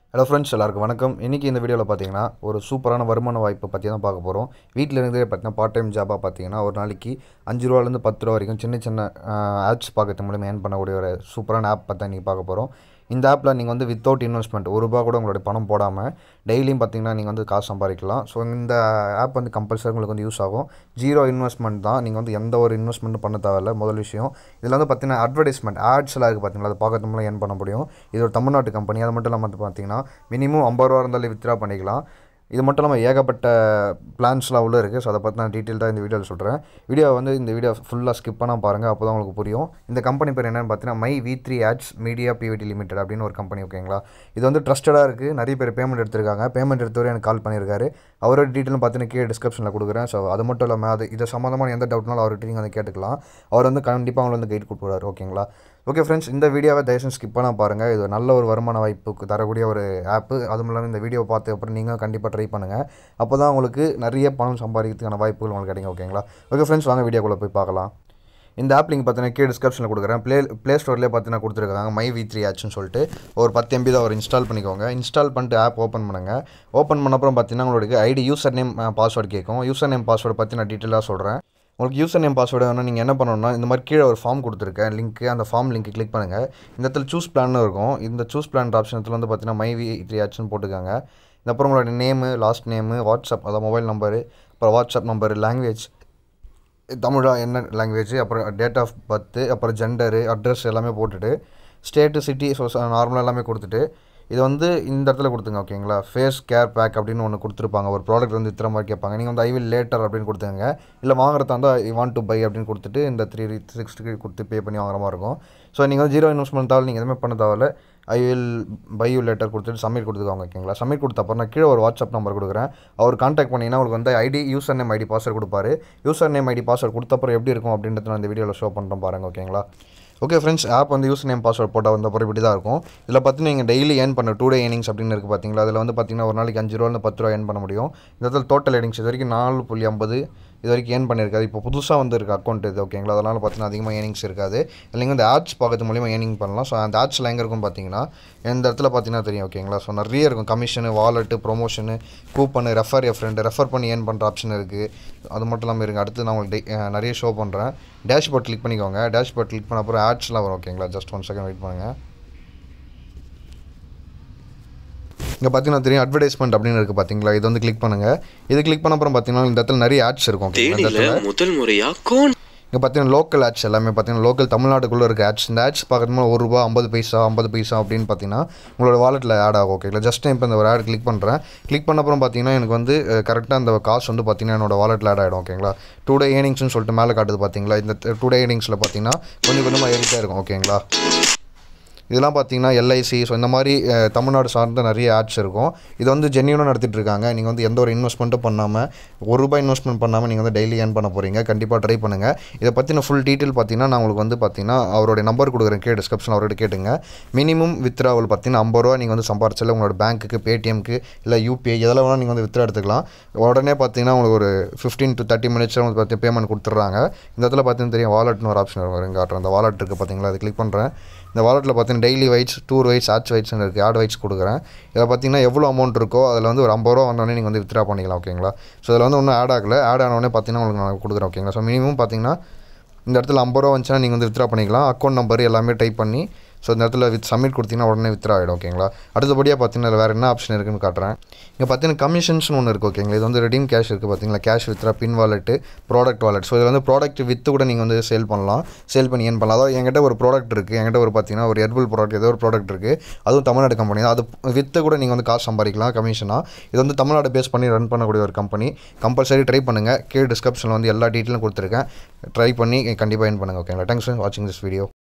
hello friends எல்லாருக்கும் வணக்கம் இன்றைக்கி இந்த வீடியோவில் பார்த்தீங்கன்னா ஒரு சூப்பரான வருமான வாய்ப்பை பற்றி தான் பார்க்க போகிறோம் வீட்டில் இருந்தே பார்த்தீங்கன்னா பார்ட் டைம் ஜாபாக பார்த்தீங்கன்னா ஒரு நாளைக்கு அஞ்சு ரூபாலேருந்து பத்து ரூபா வரைக்கும் சின்ன சின்ன ஆட்ஸ் பார்க்கறது மூலிமா ஏர்ன் பண்ணக்கூடிய ஒரு சூப்பரான ஆப் பற்றி தான் இன்றைக்கி பார்க்க போகிறோம் இந்த ஆப்பில் நீங்கள் வந்து வித்தவுட் இன்வெஸ்ட்மெண்ட் ஒரு ரூபா கூட உங்களுடைய பணம் போடாமல் டெய்லியும் பார்த்தீங்கன்னா நீங்கள் வந்து காசு சம்பாதிக்கலாம் ஸோ இந்த ஆப் வந்து கம்பல்சரி உங்களுக்கு வந்து யூஸ் ஆகும் ஜீரோ இன்வெஸ்ட்மெண்ட் தான் நீங்கள் வந்து எந்த ஒரு இன்வெஸ்ட்மெண்ட்டும் பண்ண தேவையில்ல முதல் விஷயம் இதில் வந்து பார்த்தீங்கன்னா அட்வர்டைஸ்மெண்ட் ஆட்ஸ்லாம் இருக்குது பார்த்தீங்களா அதை பார்க்கறது மூலம் ஏர்ன் பண்ண முடியும் இது ஒரு தமிழ்நாட்டு கம்பெனி அது மட்டும் இல்லாமல் வந்து பார்த்தீங்கன்னா மினிமம் ஐம்பது ரூபா இருந்தாலே வித்ரா பண்ணிக்கலாம் இது மட்டும் இல்லாமல் ஏகப்பட்ட பிளான்ஸ்லாம் உள்ளே இருக்குது ஸோ அதை பற்றி நான் டீட்டெயில்டாக இந்த வீடியோவில் சொல்கிறேன் வீடியோ வந்து இந்த வீடியோ ஃபுல்லாக ஸ்கிப் பண்ணால் பாருங்கள் அப்போ தான் உங்களுக்கு புரியும் இந்த கம்பெனி பேர் என்னென்னு பார்த்தீங்கன்னா my V three ads media PVT limited அப்படின்னு ஒரு கம்பெனி ஓகேங்களா இது வந்து ட்ரஸ்டடாக இருக்குது நிறைய பேர் பேமெண்ட் எடுத்திருக்காங்க பேமெண்ட் எடுத்தவரை எனக்கு கால் பண்ணியிருக்காரு அவரோட டீட்டெயிலும் பார்த்தீங்கன்னா கீழே டிஸ்கிரிப்ஷனில் கொடுக்குறேன் ஸோ அது மட்டும் இல்லாமல் அது இது சம்மந்தமான எந்த டவுட்னாலும் அவர்கிட்ட நீங்கள் வந்து கேட்டுக்கலாம் அவர் வந்து கண்டிப்பாக அவங்களை வந்து கைட் கொடுக்குறாரு ஓகேங்களா ஓகே ஃப்ரெண்ட்ஸ் இந்த வீடியோவை தயவுசெய்து ஸ்கிப் பண்ணால் பாருங்கள் இது நல்ல ஒரு வருமான வாய்ப்புக்கு தரக்கூடிய ஒரு ஆப்பு அதுவும் இல்லாமல் இந்த வீடியோ பார்த்து அப்புறம் நீங்கள் கண்டிப்பாக ட்ரை பண்ணுங்கள் அப்போ தான் உங்களுக்கு நிறைய பணம் சம்பாதிக்கிறதுக்கான வாய்ப்புகள் உங்களுக்கு கிடைக்கும் ஓகேங்களா ஓகே ஃப்ரெண்ட்ஸ் வாங்க வீடியோக்குள்ளே போய் பார்க்கலாம் இந்த ஆப் லிங்க் பார்த்தீங்கன்னா கீழே டிஸ்கிரிப்ஷனில் கொடுக்குறேன் ப்ளே ப்ளே ஸ்டோர்லேயே பார்த்தீங்கன்னா கொடுத்துருக்காங்க மை வி த்ரீ ஆச்சுன்னு சொல்லிட்டு ஒரு பத்து எம்பி தான் ஒரு இன்ஸ்டால் பண்ணிக்கோங்க இன்ஸ்டால் பண்ணிட்டு ஆப் ஓப்பன் பண்ணுங்கள் ஓப்பன் பண்ண அப்புறம் பார்த்தீங்கன்னா உங்களுக்கு ஐடி யூசர் நேம் பாஸ்வேர்டு கேட்கும் யூசர் நேம் பாஸ்வேர்டு பற்றி நான் டீட்டெயிலாக சொல்கிறேன் உங்களுக்கு யூசர் நேம் பாஸ்வேர்டு வேணும் நீங்கள் என்ன பண்ணணும்னா இந்த மாதிரி கீழே ஒரு ஃபார்ம் கொடுத்துருக்கேன் லிங்க்கு அந்த ஃபார்ம் லிங்க் கிளிக் பண்ணுங்கள் இந்த இடத்துல சூஸ் பிளான்னு இருக்கும் இந்த சூஸ் பிளான் ஆப்ஷனத்தில் வந்து பார்த்தீங்கன்னா மை வி த்ரீ ஆச்சுன்னு போட்டுக்காங்க இந்த அப்புறம் உங்களோட நேமு லாஸ்ட் நேமு வாட்ஸ்அப் அதாவது மொபைல் நம்பரு அப்புறம் வாட்ஸ்அப் நம்பரு லாங்குவேஜ் தமிழா என்ன லாங்குவேஜ் அப்புறம் டேட் ஆஃப் பர்த்து அப்புறம் ஜெண்டரு அட்ரஸ் எல்லாமே போட்டுட்டு ஸ்டேட்டு சிட்டி ஸோ நார்மலாக எல்லாமே கொடுத்துட்டு இது வந்து இந்த இடத்துல கொடுத்துங்க ஓகேங்களா ஃபேஸ் கேர் பேக் அப்படின்னு ஒன்று கொடுத்துருப்பாங்க ஒரு ப்ராடக்ட் வந்து இத்தனை மாதிரி கேட்பாங்க நீங்கள் வந்து ஐ வில் லேட்டர் அப்படின்னு கொடுத்துங்க இல்லை வாங்குறதா இருந்தால் ஐ வாண்ட் டு பை அப்படின்னு கொடுத்துட்டு இந்த த்ரீ சிக்ஸ்டி கொடுத்து பே பண்ணி வாங்குற மாதிரி இருக்கும் ஸோ நீங்கள் வந்து ஜீரோ இன்வெஸ்ட்மெண்ட் தேவை நீங்கள் எதுவுமே பண்ண தேவையில்ல I will pay you later கொடுத்துட்டு சப்மிட் கொடுத்துக்கோங்க ஓகேங்களா சப்மிட் கொடுத்த அப்புறம் நான் கீழே ஒரு வாட்ஸ்அப் நம்பர் கொடுக்குறேன் அவர் கான்டாக்ட் பண்ணிங்கன்னா உங்களுக்கு வந்து ID user name ID password கொடுப்பாரு யூசர் நேம் ஐடி பாஸ்வேர்டு கொடுத்த அப்புறம் எப்படி இருக்கும் அப்படின்றத நான் இந்த வீடியோவில் ஷோ பண்ணுறேன் பாருங்கள் ஓகேங்களா ஓகே ஃப்ரெண்ட்ஸ் ஆப் வந்து யூசர் நேம் பாஸ்வேர்ட் போட்டால் வந்த அப்புறம் இப்படி தான் இருக்கும் இதில் பார்த்தீங்கன்னா நீங்கள் டெய்லி ஏர்ன் பண்ண டூ டே ஏர்னிங்ஸ் அப்படின்னு இருக்குது பார்த்தீங்களா அதில் வந்து பார்த்தீங்கன்னா ஒரு நாளைக்கு அஞ்சு ரூபாலேருந்து பத்து ரூபா ஏர்ன் பண்ண முடியும் இந்த இடத்துல டோட்டல் ஏர்னிங்ஸ் இது வரைக்கும் நாலு புள்ளி ஐம்பது இது வரைக்கும் ஏர்ன் பண்ணியிருக்காது இப்போ புதுசாக வந்து இருக்க அக்கௌண்ட் இது ஓகேங்களா அதனால் பார்த்தீங்கன்னா அதிகமாக ஏர்னிங்ஸ் இருக்காது இல்லைங்க இந்த ஆட்ஸ் பார்க்கறது மூலியமாக ஏர்னிங் பண்ணலாம் ஸோ அந்த ஆட்ஸில் எங்கே இருக்கும் பார்த்தீங்கன்னா இந்த இடத்துல பார்த்தீங்கன்னா தெரியும் ஓகேங்களா ஸோ நிறைய இருக்கும் commission wallet promotion coupon refer என் ஃப்ரெண்டு ரெஃபர் பண்ணி ஏர்ன் பண்ணுற ஆப்ஷன் இருக்குது அது மட்டும் இல்லாமல் இருக்குது அடுத்து நான் உங்களுக்கு நிறைய ஷோ பண்ணுறேன் டேஷ்போர்ட் கிளிக் பண்ணிக்கோங்க டேஷ்போர்ட் கிளிக் பண்ண அப்புறம் ஆட்ஸ்லாம் வரும் ஓகேங்களா ஜஸ்ட் ஒன் செகண்ட் வெயிட் பண்ணுங்கள் இங்கே பார்த்தீங்கன்னா தெரியும் அட்வர்டைஸ்மெண்ட் அப்படின்னு இருக்குது பார்த்தீங்களா இது வந்து கிளிக் பண்ணுங்கள் இது கிளிக் பண்ண அப்புறம் பார்த்தீங்கன்னா இந்த இடத்துல நிறைய ஆட்ஸ் இருக்கும் ஓகேங்களா இந்த இடத்துல முதல் முறையா கோன் இங்கே பார்த்தீங்கன்னா லோக்கல் ஆட்ஸ் எல்லாமே பார்த்தீங்கன்னா லோக்கல் தமிழ்நாட்டுக்குள்ளே இருக்க ஆட்ஸ் இந்த ஆட்ஸ் பார்க்குறதுக்கு ஒரு ரூபா ஐம்பது பைசா ஐம்பது பைசா அப்படின்னு பார்த்தீங்கன்னா உங்களோட வாலெட்டில் ஆட் ஆகும் ஓகேங்களா ஜஸ்ட் இப்போ இந்த ஒரு ஆட் கிளிக் பண்ணுறேன் கிளிக் பண்ண அப்புறம் பார்த்தீங்கன்னா எனக்கு வந்து கரெக்டாக அந்த காசு வந்து பார்த்தீங்கன்னா என்னோட வாலெட்டில் ஆட் ஆகிடும் ஓகேங்களா டூ டே ஏர்னிங்ஸ்னு சொல்லிட்டு மேலே காட்டுது பார்த்தீங்களா இந்த டூ டே ஏர்னிங்ஸில் பார்த்தீங்கன்னா கொஞ்சம் கொஞ்சமாக ஏறிட்டே இருக்கும் ஓகேங்களா இதெல்லாம் பார்த்தீங்கன்னா எல்ஐசி ஸோ இந்த மாதிரி தமிழ்நாடு சார்ந்த நிறைய ஆட்ஸ் இருக்கும் இது வந்து ஜென்யூனாக நடத்திட்டு இருக்காங்க நீங்கள் வந்து எந்த ஒரு இன்வெஸ்ட்மெண்ட்டும் பண்ணாமல் ஒரு ரூபாய் இன்வெஸ்ட்மெண்ட் பண்ணாமல் நீங்கள் வந்து டெய்லி ஏர்ன் பண்ண போகிறீங்க கண்டிப்பாக ட்ரை பண்ணுங்கள் இதை பற்றின ஃபுல் டீட்டெயில் பார்த்தீங்கன்னா நான் உங்களுக்கு வந்து பார்த்தீங்கன்னா அவருடைய நம்பர் கொடுக்குறேன் கே டிஸ்கிரிப்ஷன் அவர்கிட்ட கேட்டுங்க மினிமம் வித்ராவல் பார்த்தீங்கன்னா ஐம்பது ரூபா நீங்கள் வந்து சம்பாரிச்சால உங்களோட பேங்க்குக்கு பேடிஎம்க்கு இல்லை யூபிஐ எதில் வேணால் நீங்கள் வந்து வித்ரா எடுத்துக்கலாம் உடனே பார்த்தீங்கன்னா உங்களுக்கு ஒரு ஃபிஃப்டீன் டு தேர்ட்டி மினிட்ஸில் வந்து பார்த்து பேமெண்ட் கொடுத்துட்றாங்க இந்த இடத்துல பார்த்தீங்கன்னா தெரியும் வாலெட்னு ஒரு ஆப்ஷன் வரும் காட்டுறேன் அந்த வாலெட் இருக்குது பார்த்தீங்களா அதை கிளிக் பண்ணுறேன் இந்த வாலெட்டில் பார்த்தீங்கன்னா டெய்லி வைட்ஸ் டூர் வைட்ஸ் ஆட்ச் வைட்ஸ்னு இருக்குது ஆட் வைட்ஸ் கொடுக்குறேன் இதில் பார்த்தீங்கன்னா எவ்வளோ அமௌண்ட் இருக்கோ அதில் வந்து ஒரு ஐம்பது ரூபா வந்தோடனே நீங்கள் வந்து வித்ரா பண்ணிக்கலாம் ஓகேங்களா ஸோ இதில் வந்து ஒன்றும் ஆட் ஆகலை ஆட் ஆனோடனே பார்த்தீங்கன்னா உங்களுக்கு நான் கொடுக்குறேன் ஓகேங்களா ஸோ மினிமம் பார்த்தீங்கன்னா இந்த இடத்துல ஐம்பது ரூபா வந்துச்சுன்னா நீங்கள் வந்து வித்ரா பண்ணிக்கலாம் அக்கௌண்ட் நம்பர் எல்லாமே டைப் பண்ணி ஸோ இந்த இடத்துல வித் சப்மிட் கொடுத்தீங்கன்னா உடனே வித்ரா ஆகிடும் ஓகேங்களா அடுத்தபடியாக பார்த்தீங்கன்னா வேறு என்ன ஆப்ஷன் இருக்குன்னு காட்டுறேன் இங்கே பார்த்தீங்கன்னா கமிஷன்ஸ்னு ஒன்று இருக்குது ஓகேங்களா இது வந்து ரெடீம் கேஷ் இருக்குது பார்த்தீங்களா கேஷ் வித்ரா பின் வாலெட்டு ப்ராடக்ட் வாலெட் ஸோ இதில் வந்து ப்ராடக்ட் வித்து கூட நீங்கள் வந்து சேல் பண்ணலாம் சேல் பண்ணி ஏன் பண்ணலாம் அதாவது என்கிட்ட ஒரு ப்ராடக்ட் இருக்குது என்கிட்ட ஒரு பார்த்தீங்கன்னா ஒரு ஹெர்பல் ப்ராடக்ட் ஏதோ ஒரு ப்ராடக்ட் இருக்குது அதுவும் தமிழ்நாடு கம்பெனி தான் அது வித்து கூட நீங்கள் வந்து காசு சம்பாதிக்கலாம் கமிஷனாக இது வந்து தமிழ்நாடு பேஸ் பண்ணி ரன் பண்ணக்கூடிய ஒரு கம்பெனி கம்பல்சரி ட்ரை பண்ணுங்கள் கீழே டிஸ்கிரிப்ஷனில் வந்து எல்லா டீட்டெயிலும் கொடுத்துருக்கேன் ட்ரை பண்ணி கண்டிப்பாக ஏன் பண்ணுங்கள் ஓகேங்களா தேங்க்ஸ் ஃபார் வாட்சிங் திஸ் வீடியோ